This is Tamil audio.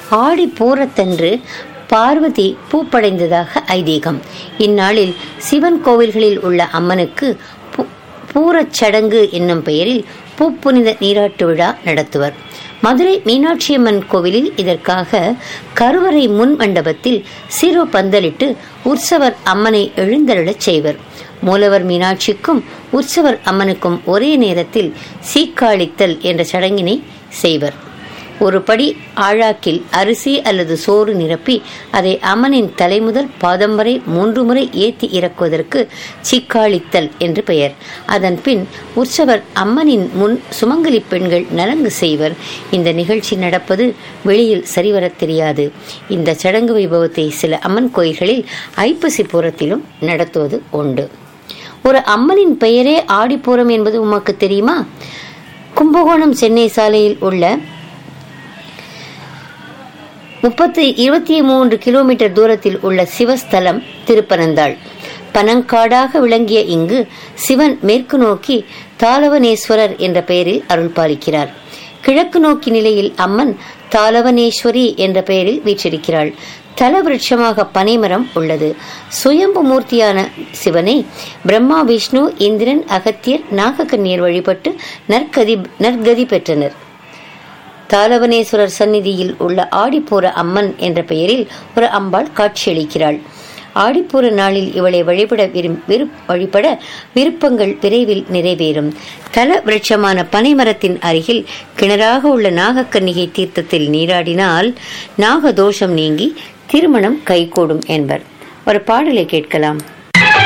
ஆடி பூரத்தன்று பார்வதி பூப்படைந்ததாக ஐதீகம் இந்நாளில் சிவன் கோவில்களில் உள்ள அம்மனுக்கு பூ- பூரச் சடங்கு என்னும் பெயரில் பூப்புனித நீராட்டு விழா நடத்துவர் மதுரை மீனாட்சியம்மன் கோவிலில் இதற்காக கருவறை முன் மண்டபத்தில் சிறு பந்தலிட்டு உற்சவர் அம்மனை எழுந்தருளச் செய்வர் மூலவர் மீனாட்சிக்கும் உற்சவர் அம்மனுக்கும் ஒரே நேரத்தில் சீக்காளித்தல் என்ற சடங்கினை செய்வர் ஒரு படி ஆழாக்கில் அரிசி அல்லது சோறு நிரப்பி அதை அம்மனின் தலை முதல் பாதம் வரை மூன்று முறை ஏத்தி இறக்குவதற்கு சிக்காளித்தல் என்று பெயர் அதன் பின் உற்சவர் அம்மனின் முன் சுமங்கலி பெண்கள் நலங்கு செய்வர் இந்த நிகழ்ச்சி நடப்பது வெளியில் சரிவரத் தெரியாது இந்த சடங்கு வைபவத்தை சில அம்மன் கோயில்களில் ஐப்பசி பூரத்திலும் நடத்துவது உண்டு ஒரு அம்மனின் பெயரே ஆடிப்பூரம் என்பது உமக்கு தெரியுமா கும்பகோணம் சென்னை சாலையில் உள்ள முப்பத்தி இருபத்தி மூன்று கிலோமீட்டர் தூரத்தில் உள்ள சிவஸ்தலம் திருப்பனந்தாள் பனங்காடாக விளங்கிய இங்கு சிவன் மேற்கு நோக்கி தாளவனேஸ்வரர் என்ற பெயரில் அருள் பாலிக்கிறார் கிழக்கு நோக்கி நிலையில் அம்மன் தாளவனேஸ்வரி என்ற பெயரில் வீற்றிருக்கிறாள் தல விருட்சமாக பனைமரம் உள்ளது சுயம்பு மூர்த்தியான சிவனை பிரம்மா விஷ்ணு இந்திரன் அகத்தியர் நாகக்கண்ணியர் வழிபட்டு நற்கதி நற்கதி பெற்றனர் தாளவனேஸ்வரர் சந்நிதியில் உள்ள ஆடிப்பூர அம்மன் என்ற பெயரில் ஒரு அம்பாள் காட்சியளிக்கிறாள் ஆடிப்பூர நாளில் இவளை வழிபட விரும் விரு- வழிபட விருப்பங்கள் விரைவில் நிறைவேறும் தல விருட்சமான பனைமரத்தின் அருகில் கிணறாக உள்ள நாகக்கன்னிகை தீர்த்தத்தில் நீராடினால் நாகதோஷம் நீங்கி திருமணம் கைகூடும் என்பர் ஒரு பாடலை கேட்கலாம்